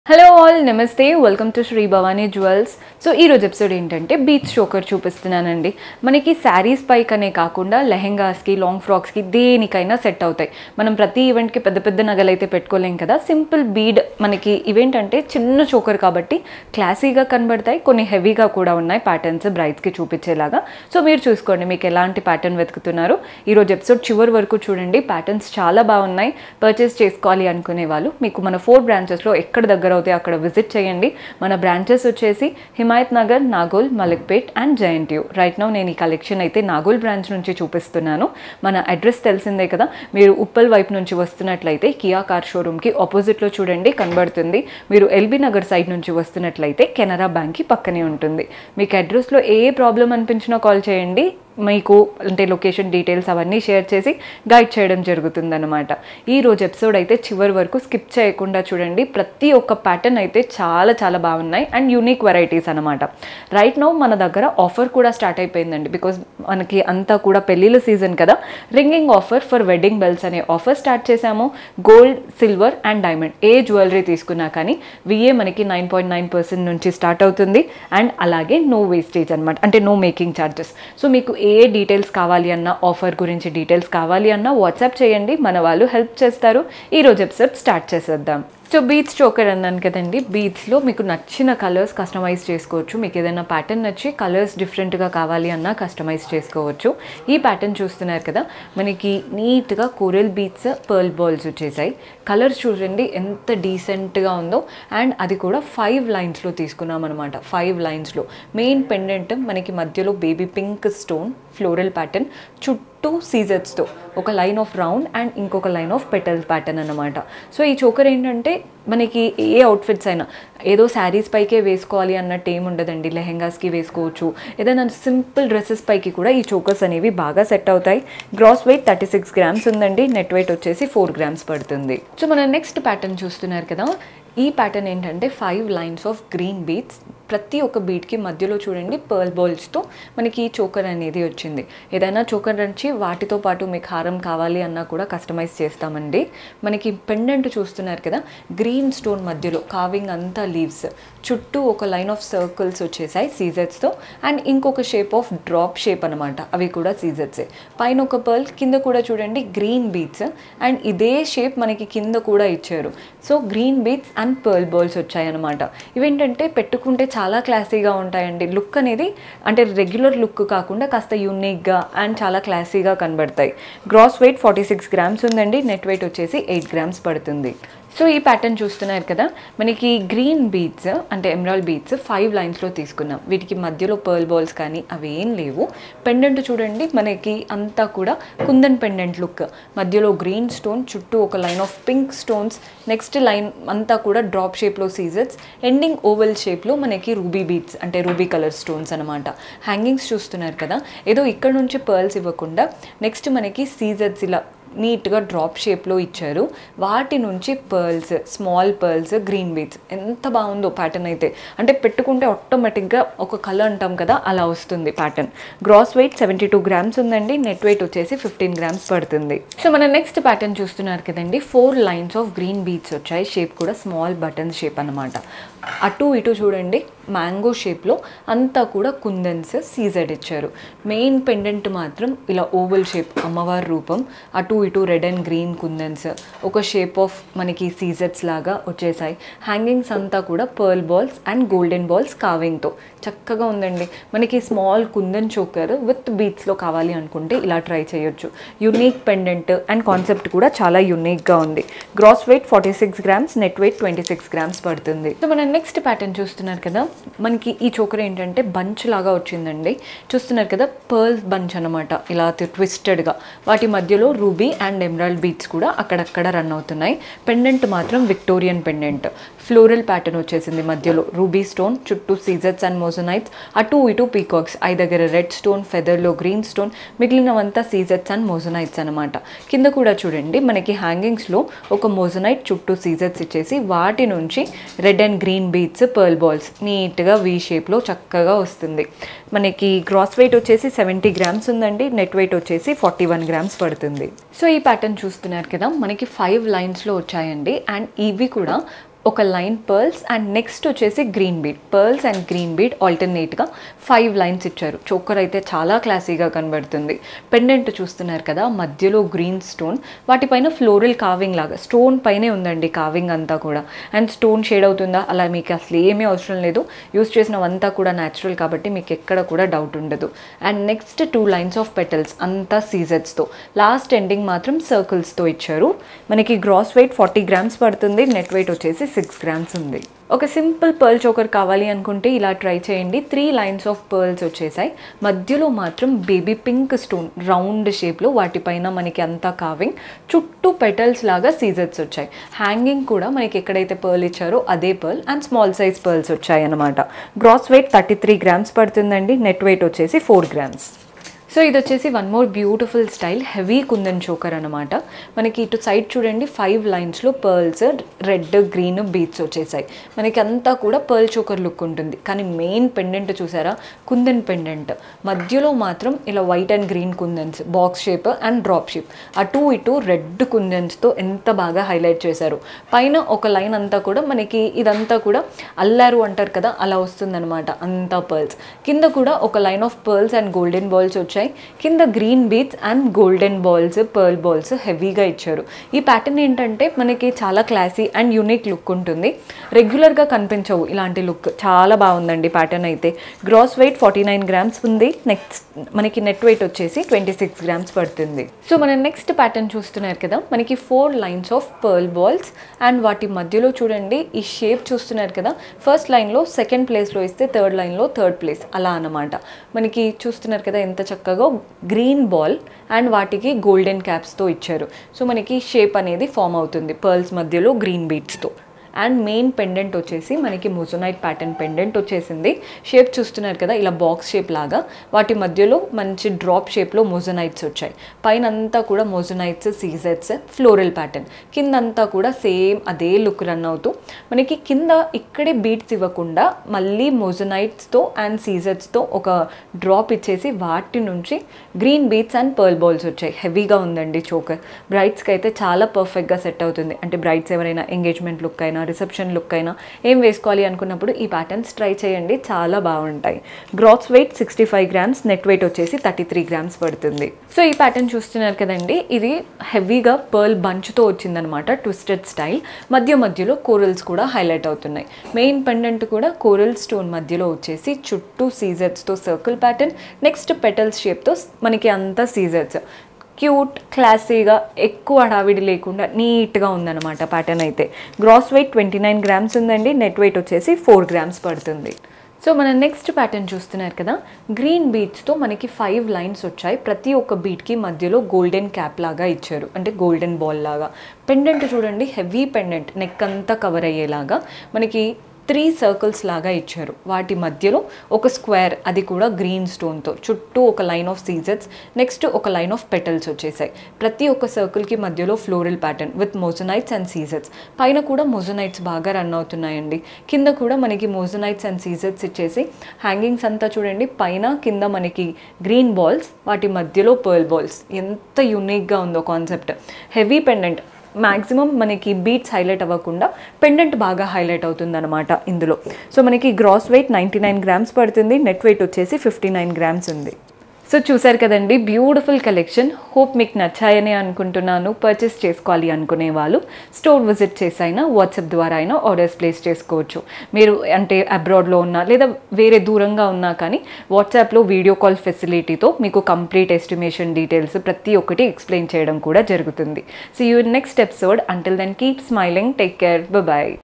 hello all నమస్తే welcome to Shri Bhavani jewels so ఈరోజు episode ఏంటంటే బీచ్ చోకర్ చూపిస్తున్నానండి మనకి శారీస్ పైకనే కాకుండా లెహెంగాస్కి లాంగ్ ఫ్రాక్స్కి దేనికైనా సెట్ అవుతాయి మనం ప్రతి ఈవెంట్కి పెద్ద పెద్ద నగలు అయితే పెట్టుకోలేం కదా సింపుల్ బీడ్ మనకి ఈవెంట్ అంటే చిన్న చోకర్ కాబట్టి క్లాసీగా కనబడతాయి కొన్ని హెవీగా కూడా ఉన్నాయి ప్యాటర్న్స్ బ్రైడ్స్కి చూపించేలాగా సో మీరు చూసుకోండి మీకు ఎలాంటి ప్యాటర్న్ వెతుకుతున్నారు ఈరోజు ఎపిసోడ్ చివరి వరకు చూడండి ప్యాటర్న్స్ చాలా బాగున్నాయి పర్చేస్ చేసుకోవాలి అనుకునే వాళ్ళు మీకు మన ఫోర్ బ్రాంచెస్లో ఎక్కడ దగ్గర అవుతాయి అక్కడ విజిట్ చేయండి మన బ్రాంచెస్ వచ్చేసి Himayat Nagar Nagole Malakpet and JNTU right now నేను ఈ కలెక్షన్ అయితే నాగోల్ బ్రాంచ్ నుంచి చూపిస్తున్నాను మన అడ్రస్ తెలిసిందే కదా మీరు ఉప్పల్ వైపు నుంచి వస్తున్నట్లయితే కియా కార్ షోరూమ్కి ఆపోజిట్లో చూడండి కనబడుతుంది మీరు ఎల్బీ నగర్ సైడ్ నుంచి వస్తున్నట్లయితే కెనరా బ్యాంక్కి పక్కనే ఉంటుంది మీకు అడ్రస్లో ఏ ప్రాబ్లం అనిపించినా కాల్ చేయండి మీకు అంటే లొకేషన్ డీటెయిల్స్ అవన్నీ షేర్ చేసి గైడ్ చేయడం జరుగుతుందన్నమాట ఈ రోజు ఎపిసోడ్ అయితే చివరి వరకు స్కిప్ చేయకుండా చూడండి ప్రతి ఒక్క ప్యాటర్న్ అయితే చాలా చాలా బాగున్నాయి అండ్ యూనిక్ వెరైటీస్ అనమాట రైట్ నో మన దగ్గర ఆఫర్ కూడా స్టార్ట్ అయిపోయిందండి బికాజ్ మనకి అంతా కూడా పెళ్ళిళ్ళ సీజన్ కదా ringing offer for wedding bells అనే ఆఫర్ స్టార్ట్ చేశాము గోల్డ్ సిల్వర్ అండ్ డైమండ్ ఏ జ్యువెలరీ తీసుకున్నా కానీ విఏ మనకి నైన్ పాయింట్ నైన్ పర్సెంట్ నుంచి స్టార్ట్ అవుతుంది అండ్ అలాగే నో వేస్టేజ్ అనమాట అంటే నో మేకింగ్ ఛార్జెస్ సో మీకు ఏ డీటెయిల్స్ కావాలి అన్న ఆఫర్ గురించి డీటెయిల్స్ కావాలి అన్న వాట్సాప్ చేయండి మన వాళ్ళు హెల్ప్ చేస్తారు ఈరోజు ఎపిసోడ్ స్టార్ట్ చేసేద్దాం సో బీట్స్ చోకర్ అన్నాను కదండి బీట్స్లో మీకు నచ్చిన కలర్స్ కస్టమైజ్ చేసుకోవచ్చు మీకు ఏదైనా ప్యాటర్న్ నచ్చి కలర్స్ డిఫరెంట్గా కావాలి అన్నా కస్టమైజ్ చేసుకోవచ్చు ఈ ప్యాటర్న్ చూస్తున్నారు కదా మనకి నీట్గా కోరల్ బీట్స్ పర్ల్ బాల్స్ వచ్చేసాయి కలర్స్ చూడండి ఎంత డీసెంట్గా ఉందో అండ్ అది కూడా ఫైవ్ లైన్స్లో తీసుకున్నాం అనమాట ఫైవ్ లైన్స్లో మెయిన్ పెండెంట్ మనకి మధ్యలో baby pink stone floral pattern చుట్టూ సీజర్స్తో ఒక లైన్ ఆఫ్ రౌండ్ అండ్ ఇంకొక లైన్ ఆఫ్ పెటల్ ప్యాటర్న్ అనమాట సో ఈ చోకర్ ఏంటంటే మనకి ఏ అవుట్ఫిట్స్ అయినా ఏదో శారీస్ పైకే వేసుకోవాలి అన్నట్టు ఏమి ఉండదండి లెహెంగాస్కి వేసుకోవచ్చు ఏదైనా సింపుల్ డ్రెస్సెస్ పైకి కూడా ఈ చోకర్స్ అనేవి బాగా సెట్ అవుతాయి gross weight thirty six grams ఉందండి నెట్ వెయిట్ వచ్చేసి ఫోర్ గ్రామ్స్ పడుతుంది సో మన నెక్స్ట్ ప్యాటర్న్ చూస్తున్నారు కదా ఈ ప్యాటర్న్ ఏంటంటే five lines of green beads ప్రతి ఒక్క బీట్కి మధ్యలో చూడండి పర్ల్ బాల్స్తో మనకి ఈ చోకర్ అనేది వచ్చింది ఏదైనా చోకర్ నుంచి వాటితో పాటు మీకు హారం కావాలి అన్నా కూడా కస్టమైజ్ చేస్తామండి మనకి పెండెంట్ చూస్తున్నారు కదా గ్రీన్ స్టోన్ మధ్యలో కావింగ్ అంతా లీవ్స్ చుట్టూ ఒక లైన్ ఆఫ్ సర్కిల్స్ వచ్చేసాయి సీజర్స్తో అండ్ ఇంకొక షేప్ ఆఫ్ డ్రాప్ షేప్ అనమాట అవి కూడా సీజర్సే పైన ఒక పర్ల్ కింద కూడా చూడండి గ్రీన్ బీట్స్ అండ్ ఇదే షేప్ మనకి కింద కూడా ఇచ్చారు so green beads and pearl balls వచ్చాయన్నమాట ఇవేంటంటే పెట్టుకుంటే చాలా క్లాసీగా ఉంటాయండి లుక్ అనేది అంటే రెగ్యులర్ లుక్ కాకుండా కాస్త యూనిక్గా అండ్ చాలా క్లాసీగా కనబడతాయి gross weight forty six grams ఉందండి నెట్ వెయిట్ వచ్చేసి ఎయిట్ గ్రామ్స్ పడుతుంది సో ఈ ప్యాటర్న్ చూస్తున్నారు కదా మనకి గ్రీన్ బీడ్స్ అంటే ఎమరాల్డ్ బీడ్స్ ఫైవ్ లైన్స్లో తీసుకున్నాం వీటికి మధ్యలో పర్ల్ బాల్స్ కానీ అవి ఏం లేవు పెండెంట్ చూడండి మనకి అంతా కూడా కుందన్ పెండెంట్ లుక్ మధ్యలో గ్రీన్ స్టోన్ చుట్టూ ఒక line of pink stones next line అంతా కూడా డ్రాప్ షేప్లో సీజర్స్ ఎండింగ్ ఓవెల్ షేప్లో మనకి రూబీ బీడ్స్ అంటే రూబీ కలర్ స్టోన్స్ అనమాట హ్యాంగింగ్స్ చూస్తున్నారు కదా ఏదో ఇక్కడ నుంచి పర్ల్స్ ఇవ్వకుండా నెక్స్ట్ మనకి సీజర్స్ ఇలా నీట్గా డ్రాప్ షేప్లో ఇచ్చారు వాటి నుంచి pearls small pearls green beads ఎంత బాగుందో ప్యాటర్న్ అయితే అంటే పెట్టుకుంటే ఆటోమేటిక్గా ఒక కలర్ అంటాం కదా అలా వస్తుంది pattern gross weight seventy two grams ఉందండి నెట్ వెయిట్ వచ్చేసి ఫిఫ్టీన్ గ్రామ్స్ పడుతుంది సో మన నెక్స్ట్ ప్యాటర్న్ చూస్తున్నారు కదండి four lines of green beads వచ్చాయి షేప్ కూడా స్మాల్ బటన్ షేప్ అనమాట అటు ఇటు చూడండి మ్యాంగో షేప్లో అంతా కూడా కుందన్స్ సీజెడ్ ఇచ్చారు మెయిన్ పెండెంట్ మాత్రం ఇలా ఓవల్ షేప్ అమ్మవారి రూపం అటు ఇటు రెడ్ అండ్ గ్రీన్ కుందన్స్ ఒక షేప్ ఆఫ్ మనకి సీజెట్స్ లాగా వచ్చేసాయి హ్యాంగింగ్స్ అంతా కూడా pearl balls and golden balls కావింగ్తో చక్కగా ఉందండి మనకి స్మాల్ కుందన్ చోకర్ విత్ బీట్స్లో కావాలి అనుకుంటే ఇలా ట్రై చేయొచ్చు యునీక్ పెండెంట్ అండ్ కాన్సెప్ట్ కూడా చాలా యునీక్గా ఉంది gross weight forty six grams net weight twenty six grams పడుతుంది సో మనం నెక్స్ట్ ప్యాటర్న్ చూస్తున్నారు కదా మనకి ఈ చోకర్ ఏంటంటే బంచ్ లాగా వచ్చిందండి చూస్తున్నారు కదా పర్ల్స్ బంచ్ అనమాట ఇలా ట్విస్టెడ్గా వాటి మధ్యలో రూబీ అండ్ ఎమరాల్డ్ బీట్స్ కూడా అక్కడక్కడ రన్ అవుతున్నాయి పెండెంట్ మాత్రం విక్టోరియన్ పెండెంట్ ఫ్లోరల్ ప్యాటర్న్ వచ్చేసింది మధ్యలో రూబీ స్టోన్ చుట్టూ సీజర్స్ అండ్ మోజనైట్స్ అటు ఇటు పీకాక్స్ ఐ దగ్గర రెడ్ స్టోన్ ఫెదర్లో గ్రీన్ స్టోన్ మిగిలినవంతా సీజర్స్ అండ్ మోజనైట్స్ అనమాట కింద కూడా చూడండి మనకి హ్యాంగింగ్స్లో ఒక మోజనైట్ చుట్టూ సీజర్స్ ఇచ్చేసి వాటి నుంచి red and green beads pearl balls నీట్గా వీ షేప్లో చక్కగా వస్తుంది మనకి గ్రాస్ వెయిట్ వచ్చేసి సెవెంటీ గ్రామ్స్ ఉందండి నెట్ వెయిట్ వచ్చేసి ఫార్టీ వన్ గ్రామ్స్ పడుతుంది సో ఈ ప్యాటర్న్ చూస్తున్నారు కదా మనకి ఫైవ్ లైన్స్లో వచ్చాయండి అండ్ ఇవి కూడా ఒక లైన్ పర్ల్స్ అండ్ నెక్స్ట్ వచ్చేసి green bead pearls and green bead ఆల్టర్నేట్గా ఫైవ్ లైన్స్ ఇచ్చారు చోకర్ అయితే చాలా క్లాసీగా కనబడుతుంది పెండెంట్ చూస్తున్నారు కదా మధ్యలో గ్రీన్ స్టోన్ వాటిపైన ఫ్లోరల్ కావింగ్ లాగా స్టోన్ పైనే ఉందండి కావింగ్ అంతా కూడా అండ్ స్టోన్ షేడ్ అవుతుందా అలా మీకు అసలు ఏమీ అవసరం లేదు యూస్ చేసినవంతా కూడా న్యాచురల్ కాబట్టి మీకు ఎక్కడ కూడా డౌట్ ఉండదు and next two lines of petals అంతా సీజర్స్తో లాస్ట్ ఎండింగ్ మాత్రం సర్కిల్స్తో ఇచ్చారు మనకి గ్రాస్ వెయిట్ ఫార్టీ గ్రామ్స్ పడుతుంది నెట్ వెయిట్ వచ్చేసి సిక్స్ గ్రామ్స్ ఉంది ఒక సింపుల్ పర్ల్ చోకర్ కావాలి అనుకుంటే ఇలా ట్రై చేయండి త్రీ లైన్స్ ఆఫ్ పర్ల్స్ వచ్చేసాయి మధ్యలో మాత్రం బేబీ పింక్ స్టోన్ రౌండ్ షేప్లో వాటిపైన మనకి అంతా కావింగ్ చుట్టూ పెటల్స్ లాగా సీజర్స్ వచ్చాయి హ్యాంగింగ్ కూడా మనకి ఎక్కడైతే పర్ల్ ఇచ్చారో అదే pearl and small size pearls వచ్చాయి అనమాట gross weight thirty three grams పడుతుందండి నెట్ వెయిట్ వచ్చేసి ఫోర్ గ్రామ్స్ సో ఇది వచ్చేసి one more beautiful style heavy kundan choker అనమాట మనకి ఇటు సైడ్ చూడండి ఫైవ్ లైన్స్లో పర్ల్స్ రెడ్ గ్రీన్ బీట్స్ వచ్చేసాయి మనకి అంతా కూడా పర్ల్ చోకర్ లుక్ ఉంటుంది కానీ మెయిన్ పెండెంట్ చూసారా కుందన్ పెండెంట్ మధ్యలో మాత్రం ఇలా white and green kundans box shape and drop shape అటు ఇటు రెడ్ కుందన్స్తో ఎంత బాగా హైలైట్ చేశారు పైన ఒక లైన్ అంతా కూడా మనకి ఇదంతా కూడా అల్లారు అంటారు కదా అలా వస్తుందన్నమాట అంతా పర్ల్స్ కింద కూడా ఒక line of pearls and golden balls వచ్చాయి కింద green beads and golden balls pearl balls హెవీగా ఇచ్చారు ఈ ప్యాటర్న్ ఏంటంటే మనకి చాలా క్లాసీ అండ్ యూనిక్ లుక్ ఉంటుంది రెగ్యులర్గా కనిపించవు ఇలాంటి లుక్ చాలా బాగుందండి ప్యాటర్న్ అయితే gross weight forty nine grams ఉంది నెక్స్ట్ మనకి నెట్ వెయిట్ వచ్చేసి ట్వంటీ సిక్స్ గ్రామ్స్ పడుతుంది సో మన నెక్స్ట్ ప్యాటర్న్ చూస్తున్నారు కదా మనకి four lines of pearl balls and వాటి మధ్యలో చూడండి ఈ షేప్ చూస్తున్నారు కదా ఫస్ట్ లైన్లో సెకండ్ ప్లేస్లో ఇస్తే థర్డ్ లైన్లో థర్డ్ ప్లేస్ అలా అన్నమాట మనకి చూస్తున్నారు కదా ఎంత చక్కగా గ్రీన్ బాల్ అండ్ వాటికి గోల్డెన్ క్యాప్స్తో ఇచ్చారు సో మనకి షేప్ అనేది ఫామ్ అవుతుంది పర్ల్స్ మధ్యలో గ్రీన్ బీట్స్తో అండ్ మెయిన్ పెండెంట్ వచ్చేసి మనకి మొజోనైట్ ప్యాటర్న్ పెండెంట్ వచ్చేసింది షేప్ చూస్తున్నారు కదా ఇలా బాక్స్ షేప్ లాగా వాటి మధ్యలో మంచి డ్రాప్ షేప్లో మొజోనైట్స్ వచ్చాయి పైన అంతా కూడా మొజోనైట్స్ సీజెట్స్ ఫ్లోరల్ ప్యాటర్న్ కింద అంతా కూడా సేమ్ అదే లుక్ రన్ అవుతూ మనకి కింద ఇక్కడే బీట్స్ ఇవ్వకుండా మళ్ళీ మొజోనైట్స్తో అండ్ సీజెట్స్తో ఒక డ్రాప్ ఇచ్చేసి వాటి నుంచి green beads and pearl balls వచ్చాయి హెవీగా ఉందండి చోకర్ బ్రైడ్స్కి అయితే చాలా పర్ఫెక్ట్గా సెట్ అవుతుంది అంటే బ్రైడ్స్ ఎవరైనా ఎంగేజ్మెంట్ లుక్ అయినా రిసెప్షన్ లుక్ అయినా ఏం వేసుకోవాలి అనుకున్నప్పుడు ఈ ప్యాటర్న్స్ ట్రై చేయండి చాలా బాగుంటాయి gross weight sixty five grams net weight వచ్చేసి థర్టీ త్రీ గ్రామ్స్ పడుతుంది సో ఈ ప్యాటర్న్ చూస్తున్నారు కదండి ఇది హెవీగా పర్ల్ బంచ్తో వచ్చిందనమాట ట్విస్టెడ్ స్టైల్ మధ్య మధ్యలో కోరల్స్ కూడా హైలైట్ అవుతున్నాయి మెయిన్ పెండెంట్ కూడా కోరల్ స్టోన్ మధ్యలో వచ్చేసి చుట్టూ సీజర్స్తో సర్కిల్ ప్యాటర్న్ నెక్స్ట్ పెటల్స్ షేప్తో మనకి అంతా సీజర్స్ క్యూట్ క్లాసీగా ఎక్కువ హడావిడి లేకుండా నీట్గా ఉందన్నమాట ప్యాటర్న్ అయితే gross weight twenty nine grams ఉందండి నెట్ వెయిట్ వచ్చేసి ఫోర్ గ్రామ్స్ పడుతుంది సో మన నెక్స్ట్ ప్యాటర్న్ చూస్తున్నారు కదా గ్రీన్ బీట్స్తో మనకి ఫైవ్ లైన్స్ వచ్చాయి ప్రతి ఒక్క బీట్కి మధ్యలో గోల్డెన్ క్యాప్ లాగా ఇచ్చారు అంటే గోల్డెన్ బాల్ లాగా పెండెంట్ చూడండి హెవీ పెండెంట్ నెక్ అంతా కవర్ అయ్యేలాగా మనకి త్రీ సర్కిల్స్ లాగా ఇచ్చారు వాటి మధ్యలో ఒక స్క్వేర్ అది కూడా గ్రీన్ స్టోన్తో చుట్టూ ఒక లైన్ ఆఫ్ సీజర్స్ నెక్స్ట్ ఒక లైన్ ఆఫ్ పెటల్స్ వచ్చేసాయి ప్రతి ఒక్క సర్కిల్కి మధ్యలో floral pattern with moissanites and సీజర్స్ పైన కూడా మోజనైట్స్ బాగా రన్ అవుతున్నాయండి కింద కూడా మనకి మోజనైట్స్ అండ్ సీజర్స్ ఇచ్చేసి హ్యాంగింగ్స్ అంతా చూడండి పైన కింద మనకి గ్రీన్ బాల్స్ వాటి మధ్యలో పర్ల్ బాల్స్ ఎంత యూనిక్గా ఉందో కాన్సెప్ట్ హెవీ పెండెంట్ మ్యాక్సిమం మనకి బీట్స్ హైలైట్ అవ్వకుండా పెండెంట్ బాగా హైలైట్ అవుతుందన్నమాట ఇందులో సో మనకి gross weight ninety nine grams పడుతుంది నెట్ వెయిట్ వచ్చేసి ఫిఫ్టీ నైన్ గ్రామ్స్ ఉంది సో చూసారు కదండి బ్యూటిఫుల్ కలెక్షన్ హోప్ మీకు నచ్చాయని అనుకుంటున్నాను పర్చేస్ చేసుకోవాలి అనుకునే వాళ్ళు స్టోర్ విజిట్ చేసైనా వాట్సాప్ ద్వారా అయినా ఆర్డర్స్ ప్లేస్ చేసుకోవచ్చు మీరు అంటే అబ్రాడ్లో ఉన్నా లేదా వేరే దూరంగా ఉన్నా కానీ వాట్సాప్లో వీడియో కాల్ ఫెసిలిటీతో మీకు కంప్లీట్ ఎస్టిమేషన్ డీటెయిల్స్ ప్రతి ఒక్కటి ఎక్స్ప్లెయిన్ చేయడం కూడా జరుగుతుంది so you next episode until then keep smiling take care bye